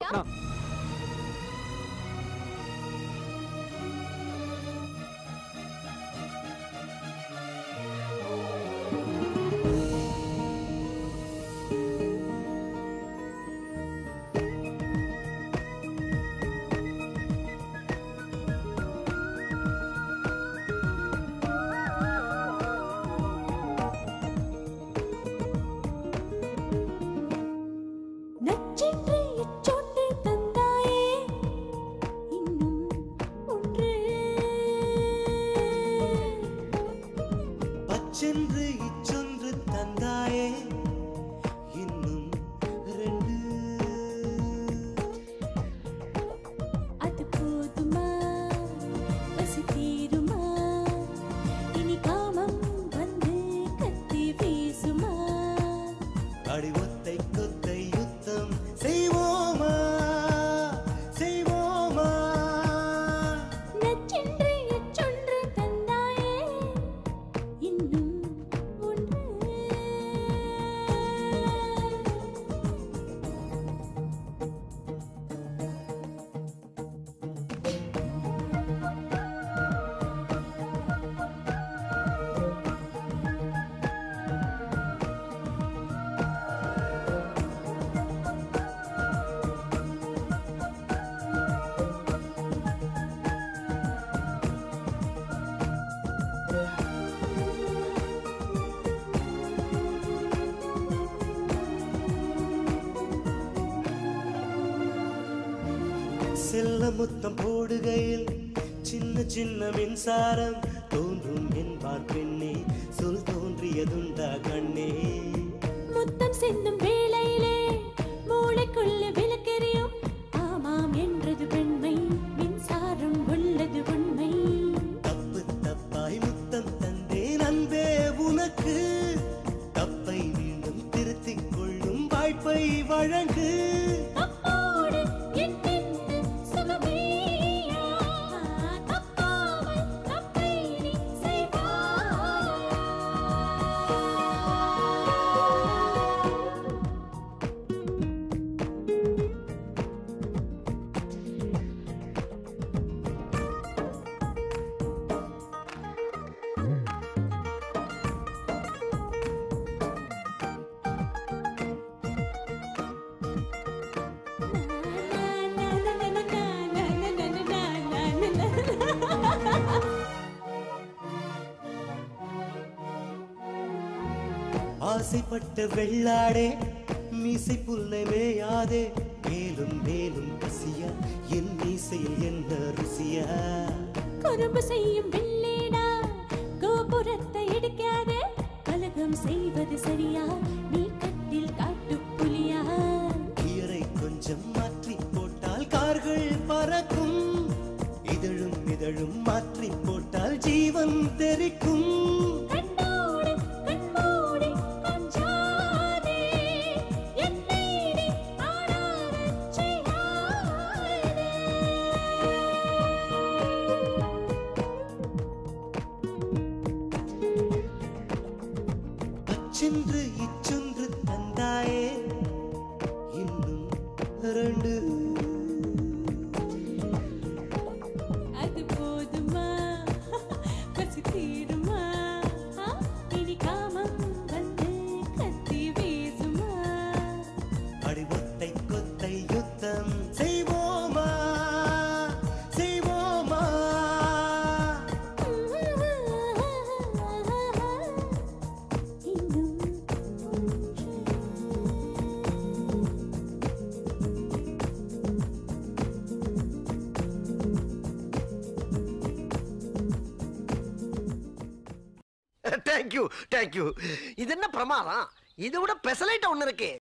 போறியா நான் நச்சென்று இச்சொன்று தந்தாயே இன்னும் ஒன்று பச்சென்று இச்சொன்று தந்தாயே இன்னும் ரெண்டு அது போதுமா பசி தீருமா இனி காமம் வந்து கத்தி வீசுமா அடி ஒத்தை கொத்தை யுத்தம் செய்வோமா செய்வோமா நச்சென்று இச்சொன்று தந்தாயே இன்னும் ஒன்று செல்ல முத்தம் போடுகையில் சின்ன சின்ன மின்சாரம் தோன்றும் என்பார் பெண்ணே சொல் தோன்றியதுண்டா கண்ணே முத்தம் சிந்தும் வேளையிலே மூளைக்குள்ள விளக்கெறியும் ஆமாம் என்றது பெண்மை மின்சாரம் உள்ளது உண்மை தப்பு தப்பாய் முத்தம் தந்தேன் அன்பே உனக்கு தப்பை மீண்டும் திருத்திக் கொள்ளும் வாய்ப்பை வழங்கு தப்போடு என்னென்ன சுகமேயா தப்பாமல் தப்பை நீ செய்வாய் ஆசைப்பட்ட வெள்ளாடே மீசை புல்லை மேயாதே மேலும் மேலும் பசியா என் மீசையில் என்ன ருசியா குறும்பு செய்யும் வெள்ளேடா கோபுரத்தை இடிக்காதே கலகம் செய்வது சரியா நீ கட்டில் காட்டு புலியா கியரை கொஞ்சம் மாற்றி போட்டால் கார்கள் பறக்கும் இதழும் இதழும் மாற்றி போட்டால் ஜீவன் தெரிக்கும் கண்ணோடு கண்மூடி கொஞ்சாதே என்னை நீ ஆடாதச் செய்யாதே அச்சென்று இச்சொன்று தந்தாயே இன்னும் ரெண்டு அது போதுமா பசி தீருமா ஆ, இனி காமம் வந்து கத்தி வீசுமா அடி ஒத்தை கொத்தை யுத்தம் செய்வோமா செய்வோமா இன்னும் ஒன்று தேங்க்யூ தேங்க்யூ இது என்ன பிரமாதம் இதை விட பெசலைட் ஒண்ணு இருக்கு